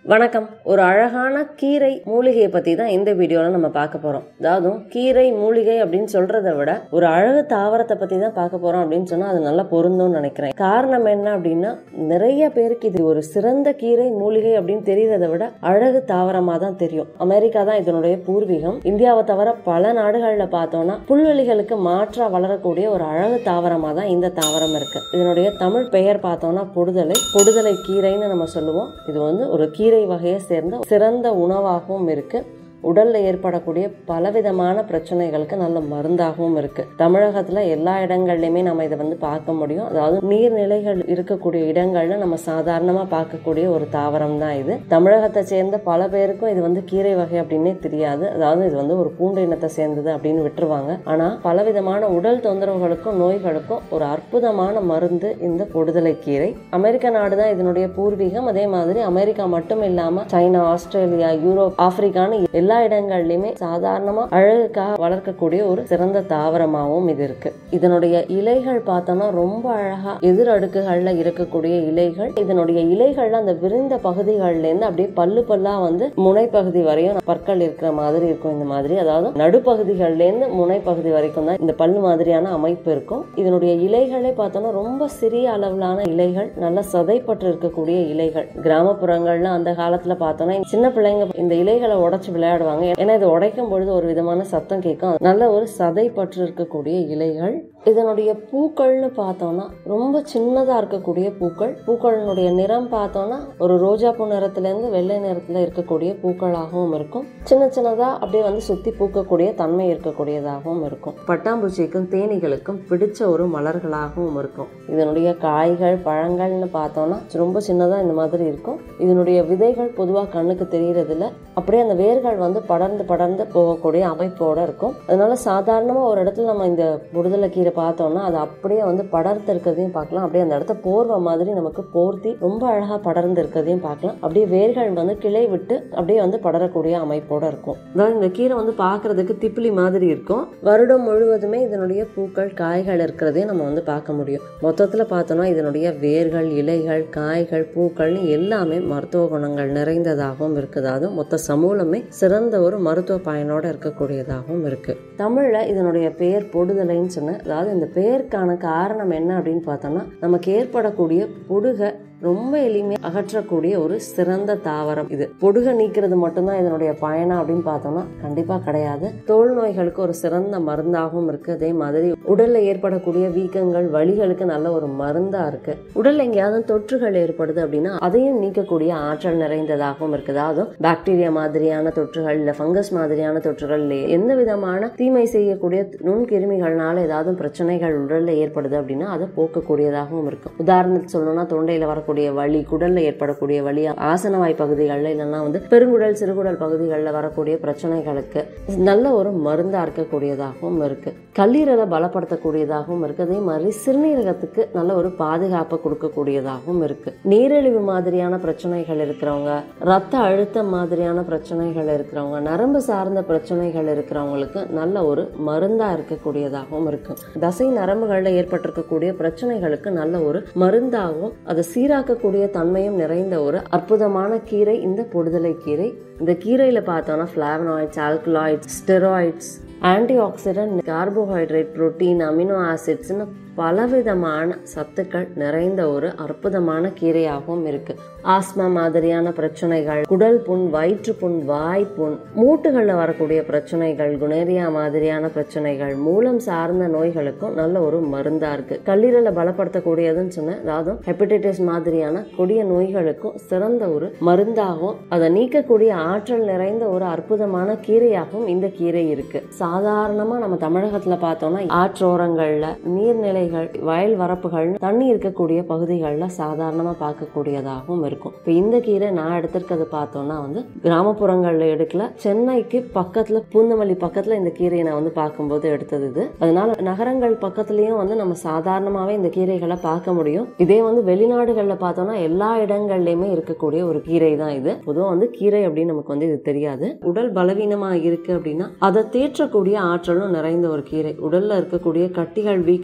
வணக்கம் ஒரு அழகான கீரை மூலிகையை பத்தி தான் இந்த வீடியோல நம்ம பார்க்க போறோம் அதாவது கீரை மூலிகை அப்படின்னு சொல்றதை விட ஒரு அழகு தாவரத்தை பத்தி தான் பார்க்க போறோம் அப்படின்னு சொன்னா அது நல்லா பொருந்தும்னு நினைக்கிறேன் காரணம் என்ன அப்படின்னா நிறைய பேருக்கு இது ஒரு சிறந்த கீரை மூலிகை அப்படின்னு தெரியறதை விட அழகு தாவரமா தான் தெரியும் அமெரிக்கா தான் இதனுடைய பூர்வீகம் இந்தியாவை தவிர பல நாடுகள்ல பார்த்தோம்னா புல்வெளிகளுக்கு மாற்றா வளரக்கூடிய ஒரு அழகு தாவரமா தான் இந்த தாவரம் இருக்கு இதனுடைய தமிழ் பெயர் பார்த்தோம்னா பொடுதலை பொடுதலை கீரைன்னு நம்ம சொல்லுவோம் இது வந்து ஒரு கீரை வகையை சேர்ந்த சிறந்த உணவாகவும் இருக்கு உடல்ல ஏற்படக்கூடிய பலவிதமான பிரச்சனைகளுக்கு நல்ல மருந்தாகவும் இருக்கு தமிழகத்துல எல்லா இடங்கள்லயுமே நம்ம இதை வந்து பார்க்க முடியும் அதாவது நீர்நிலைகள் இருக்கக்கூடிய இடங்கள்ல நம்ம சாதாரணமா பார்க்கக்கூடிய ஒரு தாவரம் தான் இது தமிழகத்தை சேர்ந்த பல பேருக்கும் இது வந்து கீரை வகை அப்படின்னே தெரியாது அதாவது இது வந்து ஒரு பூண்டு இனத்தை சேர்ந்தது அப்படின்னு விட்டுருவாங்க ஆனா பலவிதமான உடல் தொந்தரவுகளுக்கும் நோய்களுக்கும் ஒரு அற்புதமான மருந்து இந்த பொடுதலை கீரை அமெரிக்க நாடு தான் இதனுடைய பூர்வீகம் அதே மாதிரி அமெரிக்கா மட்டும் இல்லாம சைனா ஆஸ்திரேலியா யூரோப் ஆப்பிரிக்கான்னு எல்லா இடங்கள்லயுமே சாதாரணமா அழகுக்காக வளர்க்கக்கூடிய ஒரு சிறந்த தாவரமாகவும் இது இருக்கு இதனுடைய இலைகள் பார்த்தோம்னா ரொம்ப அழகா எதிர் அடுக்குகள்ல இருக்கக்கூடிய இலைகள் இதனுடைய இலைகள்ல அந்த விரிந்த பகுதிகள்ல இருந்து அப்படியே பல்லு பல்லா வந்து முனைப்பகுதி வரையும் பற்கள் இருக்கிற மாதிரி இருக்கும் இந்த மாதிரி அதாவது நடுப்பகுதிகள்ல இருந்து முனைப்பகுதி வரைக்கும் தான் இந்த பல்லு மாதிரியான அமைப்பு இருக்கும் இதனுடைய இலைகளே பார்த்தோம்னா ரொம்ப சிறிய அளவிலான இலைகள் நல்ல சதைப்பட்டு இருக்கக்கூடிய இலைகள் கிராமப்புறங்கள்ல அந்த காலத்துல பார்த்தோம்னா சின்ன பிள்ளைங்க இந்த இலைகளை உடைச்சு விளையாடுவாங்க ஏன்னா இது உடைக்கும் பொழுது ஒரு விதமான சத்தம் கேட்கும் நல்ல ஒரு சதை பற்று இருக்கக்கூடிய இலைகள் இதனுடைய பூக்கள்னு பார்த்தோம்னா ரொம்ப சின்னதா இருக்கக்கூடிய பூக்கள் பூக்களினுடைய நிறம் பார்த்தோம்னா ஒரு ரோஜா பூ நிறத்துல இருந்து வெள்ளை நிறத்துல இருக்கக்கூடிய பூக்களாகவும் இருக்கும் சின்ன சின்னதா அப்படியே வந்து சுத்தி பூக்கக்கூடிய தன்மை இருக்கக்கூடியதாகவும் இருக்கும் பட்டாம்பூச்சிக்கும் தேனீகளுக்கும் பிடிச்ச ஒரு மலர்களாகவும் இருக்கும் இதனுடைய காய்கள் பழங்கள்னு பார்த்தோம்னா ரொம்ப சின்னதா இந்த மாதிரி இருக்கும் இதனுடைய விதைகள் பொதுவாக கண்ணுக்கு தெரியறதில்ல அப்படியே அந்த வேர்கள் வந்து படர்ந்து படர்ந்து போகக்கூடிய அமைப்போட இருக்கும் அதனால சாதாரணமாக ஒரு இடத்துல நம்ம இந்த விடுதலை கீரை பார்த்தோம்னா அது அப்படியே வந்து படர்ந்து இருக்கிறதையும் பார்க்கலாம் அப்படியே அந்த இடத்த போர்வை மாதிரி நமக்கு போர்த்தி ரொம்ப அழகாக படர்ந்து இருக்கிறதையும் பார்க்கலாம் அப்படியே வேர்கள் வந்து கிளை விட்டு அப்படியே வந்து படரக்கூடிய அமைப்போட இருக்கும் அதாவது இந்த கீரை வந்து பார்க்கறதுக்கு திப்பிலி மாதிரி இருக்கும் வருடம் முழுவதுமே இதனுடைய பூக்கள் காய்கள் இருக்கிறதையும் நம்ம வந்து பார்க்க முடியும் மொத்தத்தில் பார்த்தோம்னா இதனுடைய வேர்கள் இலைகள் காய்கள் பூக்கள்னு எல்லாமே மருத்துவ குணங்கள் நிறைந்ததாகவும் இருக்குதாகவும் மொத்த சமூலமே சிறந்த ஒரு மருத்துவ பயனோட இருக்கக்கூடியதாகவும் இருக்கு தமிழ்ல இதனுடைய பெயர் பொடுதலைன்னு சொன்னேன் அதாவது இந்த பெயருக்கான காரணம் என்ன அப்படின்னு பார்த்தோம்னா நமக்கு ஏற்படக்கூடிய பொடுக ரொம்ப எளிமையாக அகற்றக்கூடிய ஒரு சிறந்த தாவரம் இது பொடுக நீக்கிறது மட்டும்தான் இதனுடைய பயணம் அப்படின்னு பார்த்தோம்னா கண்டிப்பா கிடையாது தோல் நோய்களுக்கு ஒரு சிறந்த மருந்தாகவும் இருக்கு அதே மாதிரி உடல்ல ஏற்படக்கூடிய வீக்கங்கள் வலிகளுக்கு நல்ல ஒரு மருந்தா இருக்கு உடல்ல எங்கேயாவது தொற்றுகள் ஏற்படுது அப்படின்னா அதையும் நீக்கக்கூடிய ஆற்றல் நிறைந்ததாகவும் இருக்குது அதுவும் பாக்டீரியா மாதிரியான தொற்றுகள் இல்ல ஃபங்கஸ் மாதிரியான தொற்றுகள் இல்ல எந்த விதமான தீமை செய்யக்கூடிய நுண்கிருமிகள்னால ஏதாவது பிரச்சனைகள் உடல்ல ஏற்படுது அப்படின்னா அதை போக்கக்கூடியதாகவும் இருக்கும் உதாரணத்துக்கு சொல்லணும்னா தொண்டையில வரக்கூடிய வலி குடல்ல ஏற்படக்கூடிய வலி ஆசனவாய் பகுதிகளில் இல்லைன்னா வந்து பெருங்குடல் சிறுகுடல் பகுதிகளில் வரக்கூடிய பிரச்சனைகளுக்கு நல்ல ஒரு மருந்தா இருக்கக்கூடியதாகவும் இருக்கு கல்லீரலை பலப்படுத்தக்கூடியதாகவும் இருக்கு அதே மாதிரி சிறுநீரகத்துக்கு நல்ல ஒரு பாதுகாப்பை கொடுக்கக்கூடியதாகவும் இருக்கு நீரிழிவு மாதிரியான பிரச்சனைகள் இருக்கிறவங்க ரத்த அழுத்தம் மாதிரியான பிரச்சனைகள் இருக்கிறவங்க நரம்பு சார்ந்த பிரச்சனைகள் இருக்கிறவங்களுக்கு நல்ல ஒரு மருந்தா இருக்கக்கூடியதாகவும் இருக்கு தசை நரம்புகளில் ஏற்பட்டிருக்கக்கூடிய பிரச்சனைகளுக்கு நல்ல ஒரு மருந்தாகவும் அதை சீராக்கக்கூடிய தன்மையும் நிறைந்த ஒரு அற்புதமான கீரை இந்த பொடுதலை கீரை இந்த கீரையில பார்த்தோம்னா flavonoids alkaloids steroids antioxidant carbohydrate protein amino ஆசிட்ஸ்னு பலவிதமான சத்துக்கள் நிறைந்த ஒரு அற்புதமான கீரையாகவும் இருக்கு ஆஸ்மா மாதிரியான பிரச்சனைகள் குடல் புண் வயிற்று புண் வாய் புண் மூட்டுகளில் வரக்கூடிய பிரச்சனைகள் குணேரியா மாதிரியான பிரச்சனைகள் மூலம் சார்ந்த நோய்களுக்கும் நல்ல ஒரு மருந்தா இருக்கு கல்லீரலை பலப்படுத்தக்கூடியதுன்னு சொன்னேன் அதாவது ஹெப்படைட்டிஸ் மாதிரியான கொடிய நோய்களுக்கும் சிறந்த ஒரு மருந்தாகவும் அதை நீக்கக்கூடிய ஆற்றல் நிறைந்த ஒரு அற்புதமான கீரையாகவும் இந்த கீரை இருக்கு சாதாரணமா நம்ம தமிழகத்துல பார்த்தோம்னா ஆற்றோரங்கள்ல நீர்நிலை விளைகள் வயல் வரப்புகள் தண்ணி இருக்கக்கூடிய பகுதிகளில் சாதாரணமாக பார்க்கக்கூடியதாகவும் இருக்கும் இப்போ இந்த கீரை நான் எடுத்திருக்கிறது பார்த்தோம்னா வந்து கிராமப்புறங்களில் எடுக்கல சென்னைக்கு பக்கத்தில் பூந்தமல்லி பக்கத்தில் இந்த கீரையை நான் வந்து பார்க்கும்போது எடுத்தது இது அதனால நகரங்கள் பக்கத்துலேயும் வந்து நம்ம சாதாரணமாகவே இந்த கீரைகளை பார்க்க முடியும் இதே வந்து வெளிநாடுகளில் பார்த்தோம்னா எல்லா இடங்கள்லையுமே இருக்கக்கூடிய ஒரு கீரை தான் இது பொதுவாக வந்து கீரை அப்படின்னு நமக்கு வந்து இது தெரியாது உடல் பலவீனமாக இருக்கு அப்படின்னா அதை தேற்றக்கூடிய ஆற்றலும் நிறைந்த ஒரு கீரை உடல்ல இருக்கக்கூடிய கட்டிகள் வீக்கங்களை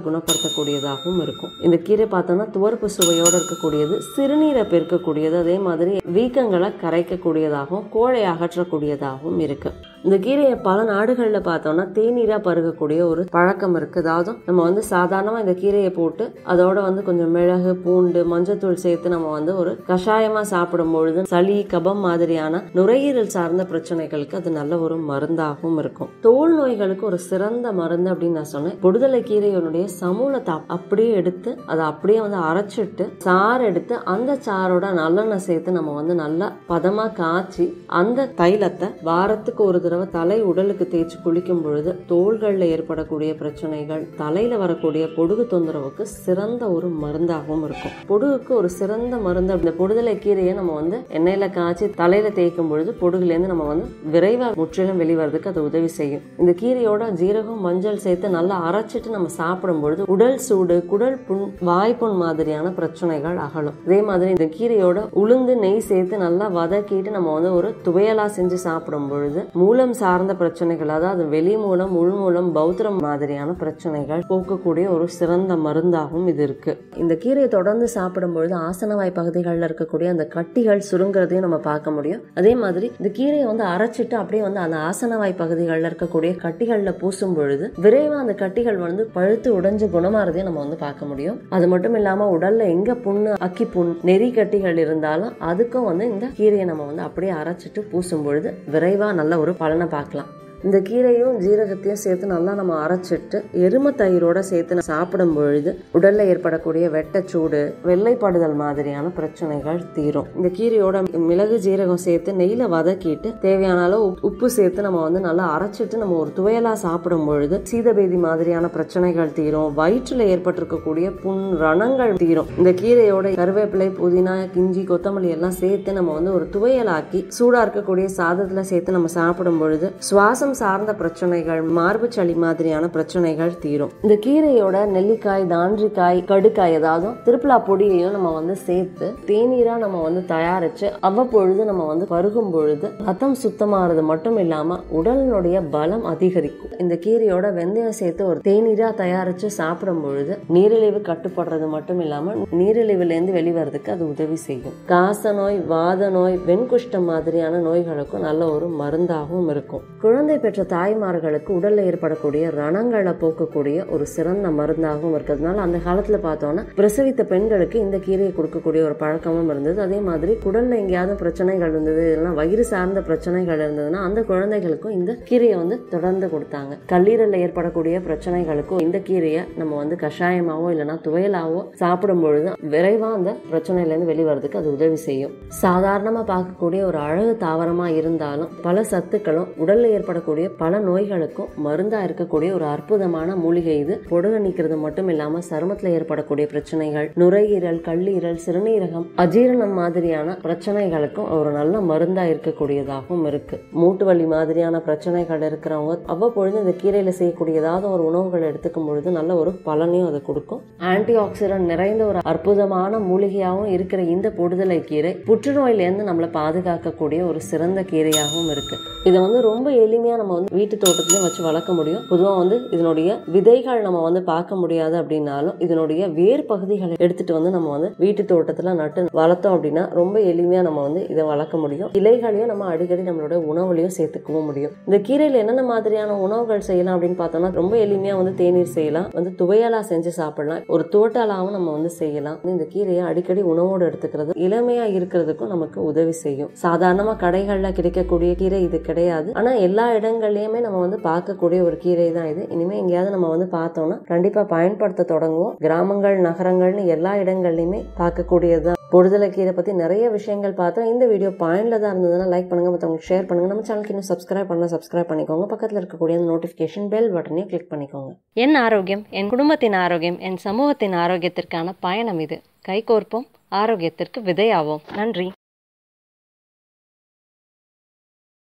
குணப்படுத்தக்கூடியதாகவும் இருக்கும் இந்த கீரை பார்த்தோம்னா துவர்ப்பு சுவையோடு இருக்கக்கூடியது சிறுநீரை பெருக்கக்கூடியது அதே மாதிரி வீக்கங்களை கரைக்கக்கூடியதாகவும் கோழை அகற்றக்கூடியதாகவும் இருக்கு இந்த கீரையை பல நாடுகளில் பார்த்தோம்னா தேநீராக பருகக்கூடிய ஒரு பழக்கம் இருக்குது அதாவது நம்ம வந்து சாதாரணமாக இந்த கீரையை போட்டு அதோட வந்து கொஞ்சம் மிளகு பூண்டு மஞ்சத்தூள் சேர்த்து நம்ம வந்து ஒரு கஷாயமாக சாப்பிடும் பொழுது சளி கபம் மாதிரியான நுரையீரல் சார்ந்த பிரச்சனைகளுக்கு அது நல்ல ஒரு மருந்தாகவும் இருக்கும் தோல் நோய்களுக்கு ஒரு சிறந்த மருந்து அப்படின்னு நான் சொன்னேன் பொடுதலை கீரையினுடைய சமூலத்தை அப்படியே எடுத்து அதை அப்படியே வந்து அரைச்சிட்டு சாறு எடுத்து அந்த சாரோட நல்லெண்ணெய் சேர்த்து நம்ம வந்து நல்லா பதமாக காய்ச்சி அந்த தைலத்தை வாரத்துக்கு ஒரு தடவை தலை உடலுக்கு தேய்ச்சி குளிக்கும் பொழுது தோள்களில் ஏற்படக்கூடிய பிரச்சனைகள் தலையில வரக்கூடிய பொடுகு தொந்தரவுக்கு சிறந்த ஒரு மருந்தாகவும் இருக்கும் பொடுகுக்கு ஒரு சிறந்த மருந்து இந்த பொடுதலை கீரையை நம்ம வந்து எண்ணெயில காய்ச்சி தலையில தேய்க்கும் பொழுது பொடுகுலேருந்து நம்ம வந்து விரைவாக முற்றிலும் வெளிவரதுக்கு அது உதவி செய்யும் இந்த கீரையோட ஜீரகம் மஞ்சள் சேர்த்து நல்லா அரைச்சிட்டு நம்ம சாப்பிடும் பொழுது உடல் சூடு குடல் புண் வாய்ப்புண் மாதிரியான பிரச்சனைகள் அகலும் அதே மாதிரி இந்த கீரையோட உளுந்து நெய் சேர்த்து நல்லா வதக்கிட்டு நம்ம வந்து ஒரு துவையலா செஞ்சு சாப்பிடும் பொழுது மூலம் சார்ந்த பிரச்சனைகள் அதாவது வெளி மூலம் உள் மூலம் பௌத்திரம் மாதிரியான பிரச்சனைகள் போக்கக்கூடிய ஒரு சிறந்த மருந்தாகவும் இது இருக்கு இந்த கீரையை தொடர்ந்து சாப்பிடும் பொழுது ஆசனவாய் பகுதிகளில் இருக்கக்கூடிய அந்த கட்டிகள் சுருங்குறதையும் நம்ம பார்க்க முடியும் அதே மாதிரி இந்த கீரையை வந்து அரைச்சிட்டு அப்படியே வந்து அந்த ஆசனவாய் பகுதிகளில் இருக்கக்கூடிய கட்டிகளில் பூசும் பொழுது விரைவாக அந்த கட்டிகள் வந்து பழுத்து உடைஞ்சு குணமாறதையும் நம்ம வந்து பார்க்க முடியும் அது மட்டும் இல்லாம உடல்ல எங்க புண்ணு அக்கி புண் நெறி கட்டிகள் இருந்தாலும் அதுக்கும் வந்து இந்த கீரையை நம்ம வந்து அப்படியே அரைச்சிட்டு பூசும் பொழுது விரைவா நல்ல ஒரு பலனை பார்க்கலாம் இந்த கீரையும் ஜீரகத்தையும் சேர்த்து நல்லா நம்ம அரைச்சிட்டு எரும தயிரோட சேர்த்து நம்ம சாப்பிடும் பொழுது உடல்ல ஏற்படக்கூடிய வெட்டச்சூடு வெள்ளைப்படுதல் மாதிரியான பிரச்சனைகள் தீரும் இந்த கீரையோட மிளகு ஜீரகம் சேர்த்து நெய்ல வதக்கிட்டு தேவையான அளவு உப்- உப்பு சேர்த்து நம்ம வந்து நல்லா அரைச்சிட்டு நம்ம ஒரு துவையலா சாப்பிடும் பொழுது சீதபேதி மாதிரியான பிரச்சனைகள் தீரும் வயிற்றுல ஏற்பட்டிருக்கக்கூடிய புண் ரணங்கள் தீரும் இந்த கீரையோட கருவேப்பிலை புதினா கிஞ்சி கொத்தமல்லி எல்லாம் சேர்த்து நம்ம வந்து ஒரு துவையலாக்கி சூடா இருக்கக்கூடிய சாதத்துல சேர்த்து நம்ம சாப்பிடும் பொழுது சுவாசம் சார்ந்த பிரச்சனைகள் மார்பு சளி மாதிரியான பிரச்சனைகள் தீரும் இந்த கீரையோட நெல்லிக்காய் தாண்டிக்காய் கடுக்காய் ஏதாவது திருப்பிலா பொடியையும் நம்ம வந்து சேர்த்து தேநீரா நம்ம வந்து தயாரிச்சு அவ்வப்பொழுது நம்ம வந்து பருகும் பொழுது ரத்தம் சுத்தமாறது மட்டும் இல்லாம உடலினுடைய பலம் அதிகரிக்கும் இந்த கீரையோட வெந்தயம் சேர்த்து ஒரு தேநீரா தயாரிச்சு சாப்பிடும் பொழுது நீரிழிவு கட்டுப்படுறது மட்டும் இல்லாம நீரிழிவுல இருந்து வெளிவரதுக்கு அது உதவி செய்யும் காச நோய் வாத நோய் வெண்குஷ்டம் மாதிரியான நோய்களுக்கும் நல்ல ஒரு மருந்தாகவும் இருக்கும் குழந்தை பெற்ற தாய்மார்களுக்கு உடல்ல ஏற்படக்கூடிய ரணங்களை போக்கக்கூடிய ஒரு சிறந்த மருந்தாகவும் இருக்கிறதுனால அந்த காலத்துல பார்த்தோம்னா பிரசவித்த பெண்களுக்கு இந்த கீரையை கொடுக்கக்கூடிய ஒரு பழக்கமும் இருந்தது அதே மாதிரி குடல்ல எங்கேயாவது பிரச்சனைகள் இருந்தது இல்லைன்னா வயிறு சார்ந்த பிரச்சனைகள் இருந்ததுன்னா அந்த குழந்தைகளுக்கும் இந்த கீரையை வந்து தொடர்ந்து கொடுத்தாங்க கல்லீரல்ல ஏற்படக்கூடிய பிரச்சனைகளுக்கும் இந்த கீரையை நம்ம வந்து கஷாயமாவோ இல்லைன்னா துவையலாவோ சாப்பிடும் பொழுது விரைவா அந்த பிரச்சனையில இருந்து வெளிவரதுக்கு அது உதவி செய்யும் சாதாரணமா பார்க்கக்கூடிய ஒரு அழகு தாவரமா இருந்தாலும் பல சத்துக்களும் உடல்ல ஏற்படக்கூடிய பல நோய்களுக்கும் மருந்தா இருக்கக்கூடிய ஒரு அற்புதமான மூலிகை இது பொடுக நீக்கிறது மட்டும் இல்லாம சருமத்துல ஏற்படக்கூடிய பிரச்சனைகள் நுரையீரல் கல்லீரல் சிறுநீரகம் அஜீரணம் மாதிரியான பிரச்சனைகளுக்கும் ஒரு நல்ல மருந்தா இருக்கக்கூடியதாகவும் இருக்கு மூட்டு வலி மாதிரியான பிரச்சனைகள் இருக்கிறவங்க அவ்வப்பொழுது இந்த கீரையில செய்யக்கூடிய ஏதாவது ஒரு உணவுகள் எடுத்துக்கும் பொழுது நல்ல ஒரு பலனையும் அது கொடுக்கும் ஆன்டி ஆக்சிடென்ட் நிறைந்த ஒரு அற்புதமான மூலிகையாகவும் இருக்கிற இந்த பொடுதலை கீரை புற்றுநோயிலேருந்து நம்மளை பாதுகாக்கக்கூடிய ஒரு சிறந்த கீரையாகவும் இருக்கு இதை வந்து ரொம்ப எளிமையா நம்ம வந்து வீட்டு தோட்டத்திலயும் வச்சு வளர்க்க முடியும் பொதுவா வந்து இதனுடைய விதைகள் நம்ம வந்து பார்க்க முடியாது அப்படின்னாலும் இதனுடைய வேர் பகுதிகளை எடுத்துட்டு வந்து நம்ம வந்து வீட்டு தோட்டத்துல நட்டு வளர்த்தோம் அப்படின்னா ரொம்ப எளிமையா நம்ம வந்து இதை வளர்க்க முடியும் இலைகளையும் நம்ம அடிக்கடி நம்மளோட உணவுலையும் சேர்த்துக்கவும் முடியும் இந்த கீரையில என்னென்ன மாதிரியான உணவுகள் செய்யலாம் அப்படின்னு பார்த்தோம்னா ரொம்ப எளிமையா வந்து தேநீர் செய்யலாம் வந்து துவையலா செஞ்சு சாப்பிடலாம் ஒரு தோட்டலாவும் நம்ம வந்து செய்யலாம் இந்த கீரையை அடிக்கடி உணவோடு எடுத்துக்கிறது இளமையா இருக்கிறதுக்கும் நமக்கு உதவி செய்யும் சாதாரணமா கடைகள்ல கிடைக்கக்கூடிய கீரை இது கிடையாது ஆனா எல்லா இடங்கள்லயுமே நம்ம வந்து பார்க்கக்கூடிய ஒரு கீரை தான் இது இனிமே எங்கேயாவது நம்ம வந்து பார்த்தோம்னா கண்டிப்பா பயன்படுத்த தொடங்குவோம் கிராமங்கள் நகரங்கள்னு எல்லா இடங்கள்லயுமே பார்க்கக்கூடியதுதான் பொடுதலை கீரை பத்தி நிறைய விஷயங்கள் பார்த்தோம் இந்த வீடியோ பாயிண்ட்ல தான் இருந்ததுன்னா லைக் பண்ணுங்க மற்றவங்களுக்கு ஷேர் பண்ணுங்க நம்ம சேனலுக்கு இன்னும் சப்ஸ்கிரைப் பண்ணலாம் சப்ஸ்கிரைப் பண்ணிக்கோங்க பக்கத்துல இருக்கக்கூடிய அந்த நோட்டிபிகேஷன் பெல் பட்டனையும் கிளிக் பண்ணிக்கோங்க என் ஆரோக்கியம் என் குடும்பத்தின் ஆரோக்கியம் என் சமூகத்தின் ஆரோக்கியத்திற்கான பயணம் இது கைகோர்ப்போம் ஆரோக்கியத்திற்கு விதையாவோம் நன்றி